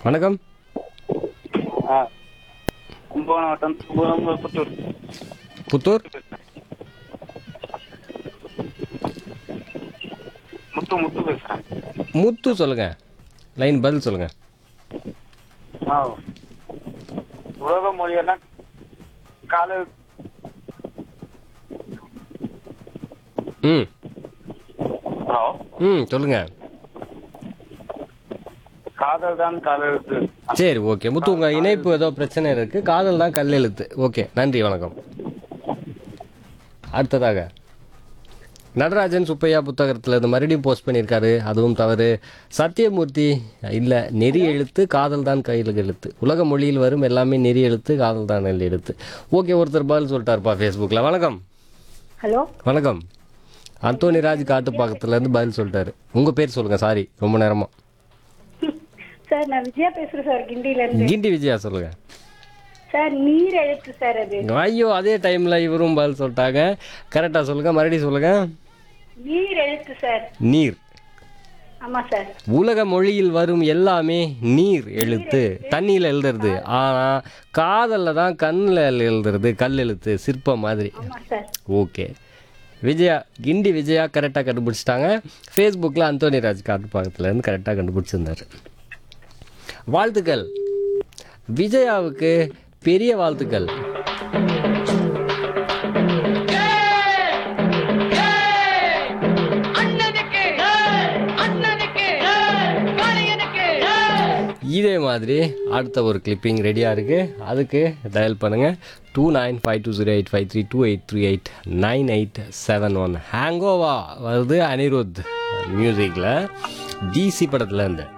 வணக்கம் ஆ கும்பகோணம் மாவட்டம் கும்பகோணம் புத்தூர் புத்தூர் முத்து முத்து பேசுறேன் முத்து சொல்லுங்க லைன் பதில் சொல்லுங்க ஆ உலக மொழியெல்லாம் கால ம் ஹலோ ம் சொல்லுங்க காதல் தான் காலெழுத்து சரி ஓகே முத்து உங்க இணைப்பு ஏதோ பிரச்சனை இருக்கு காதல் தான் கல்லெழுத்து ஓகே நன்றி வணக்கம் அடுத்ததாக நடராஜன் சுப்பையா புத்தகத்தில் இது மறுபடியும் போஸ்ட் பண்ணியிருக்காரு அதுவும் தவறு சத்தியமூர்த்தி இல்லை நெறி எழுத்து காதல் தான் கையில் எழுத்து உலக மொழியில் வரும் எல்லாமே நெறி எழுத்து காதல் தான் நெல் எழுத்து ஓகே ஒருத்தர் பதில் சொல்லிட்டாருப்பா ஃபேஸ்புக்கில் வணக்கம் ஹலோ வணக்கம் அந்தோனி ராஜ் காட்டுப்பாக்கத்துலேருந்து பதில் சொல்லிட்டாரு உங்கள் பேர் சொல்லுங்கள் சாரி ரொம்ப நேரமாக சார் நான் விஜயா பேசுறேன் சார் கிண்டில இருந்து கிண்டி விஜயா சொல்லுங்கள் சார் நீர் எழுத்து சார் அது ஐயோ அதே டைமில் இவரும் பதில் சொல்லிட்டாங்க கரெக்டாக சொல்லுங்கள் மறுபடியும் சொல்லுங்கள் நீர் எழுத்து சார் நீர் ஆமா சார் உலக மொழியில் வரும் எல்லாமே நீர் எழுத்து தண்ணியில் எழுதுறது ஆனால் காதலில் தான் கண்ணில் எழுதுறது கல் எழுத்து சிற்பம் மாதிரி ஆமா சார் ஓகே விஜயா கிண்டி விஜயா கரெக்டாக கண்டுபிடிச்சிட்டாங்க ஃபேஸ்புக்கில் அந்தோனி ராஜ் காட்டுப்பாக்கத்துலேருந்து கரெக்டாக கண்டுபிடிச்சிருந்தாரு வாழ்த்துக்கள் விஜயாவுக்கு பெரிய வாழ்த்துக்கள் அண்ணனுக்கு அண்ணனுக்கு காளையனுக்கு இதே மாதிரி அடுத்த ஒரு கிளிப்பிங் ரெடியாக இருக்குது அதுக்கு டயல் பண்ணுங்கள் two nine five two zero eight five three two eight three eight nine eight seven one ஹேங்கோவா வருது அனிருத் மியூசிக்கில் டிசி படத்தில் இருந்து